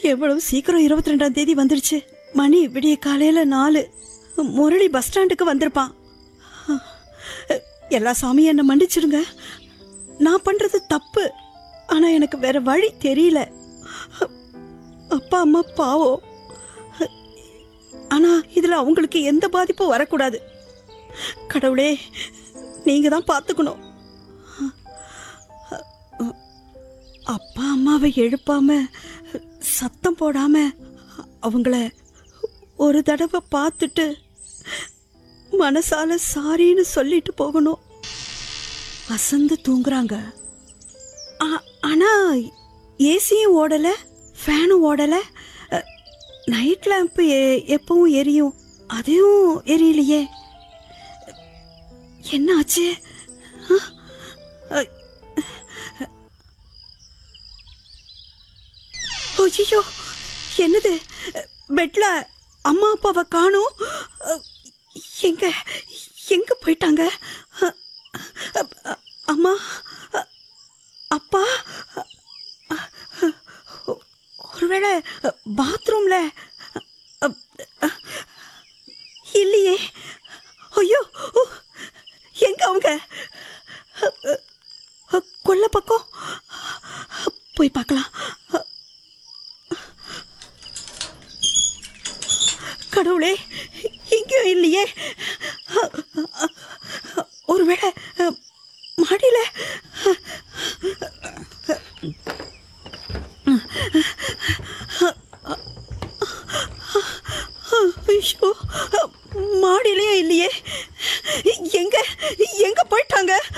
எவ்வளவு சீக்கிரம் இருபத்தி ரெண்டாம் தேதி வந்துருச்சு மணி விடிய காலையில நாலு முரளி பஸ் ஸ்டாண்டுக்கு வந்திருப்பான் எல்லா சாமியும் என்னை மன்னிச்சிடுங்க நான் பண்றது தப்பு ஆனா எனக்கு வேற வழி தெரியல அப்பா அம்மா பாவம் ஆனா இதுல அவங்களுக்கு எந்த பாதிப்பும் வரக்கூடாது கடவுளே நீங்க தான் பார்த்துக்கணும் அப்பா அம்மாவை எழுப்பாம சத்தம் போடாம அவங்கள ஒரு தடவை பார்த்துட்டு மனசால சாரின்னு சொல்லிட்டு போகணும் அசந்து தூங்குறாங்க ஆ- ஆனா ஏசியும் ஓடல ஃபேனும் ஓடல நைட் லேம்ப் எப்பவும் எரியும் அதையும் எரியலையே என்ன ஆச்சு ஆ? அ- ஐயோ என்னது பெட்ல அம்மா அப்பாவை காணும் எங்க எங்க போயிட்டாங்க அ- அ- அம்மா அ- அப்பா ஒருவேளை பாத்ரூம்ல இல்லையே ஐயோ எங்க அவங்க கொல்ல பக்கம் போய் பார்க்கலாம் கடவுளே இங்கேயும் இல்லையே ஒருவேளை மாடியில்